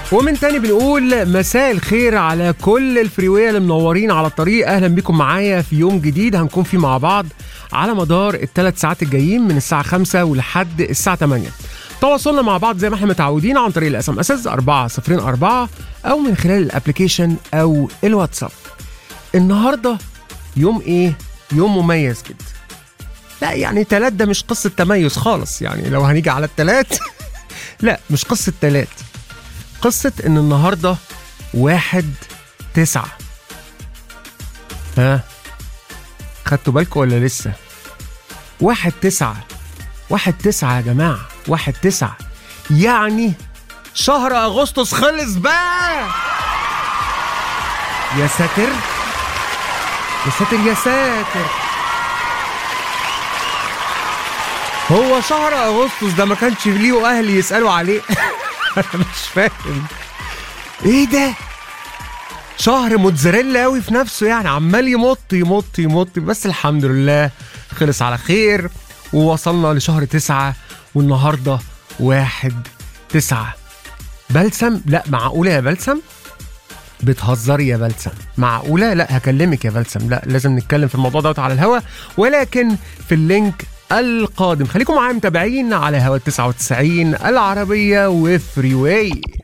ومن تاني بنقول مساء الخير على كل الفريوية اللي منورين على الطريق اهلا بيكم معايا في يوم جديد هنكون فيه مع بعض على مدار الثلاث ساعات الجايين من الساعة 5 ولحد الساعة 8 تواصلنا مع بعض زي ما احنا متعودين عن طريق الاس ام اس 404 او من خلال الابلكيشن او الواتساب النهارده يوم ايه؟ يوم مميز جدا لا يعني تلات ده مش قصة تميز خالص يعني لو هنيجي على التلات لا مش قصة تلات قصة إن النهاردة واحد تسعة ها خدتوا بالكم ولا لسه واحد تسعة واحد تسعة يا جماعة واحد تسعة يعني شهر أغسطس خلص بقى يا ساتر يا ساتر يا ساتر هو شهر اغسطس ده ما كانش ليه اهل يسالوا عليه انا مش فاهم ايه ده شهر موتزاريلا قوي في نفسه يعني عمال يمط يمط يمط بس الحمد لله خلص على خير ووصلنا لشهر تسعة والنهاردة واحد تسعة بلسم لا معقولة يا بلسم بتهزري يا بلسم معقولة لا هكلمك يا بلسم لا لازم نتكلم في الموضوع دوت على الهوا ولكن في اللينك القادم خليكم معايا متابعين على هوا 99 العربية وفري واي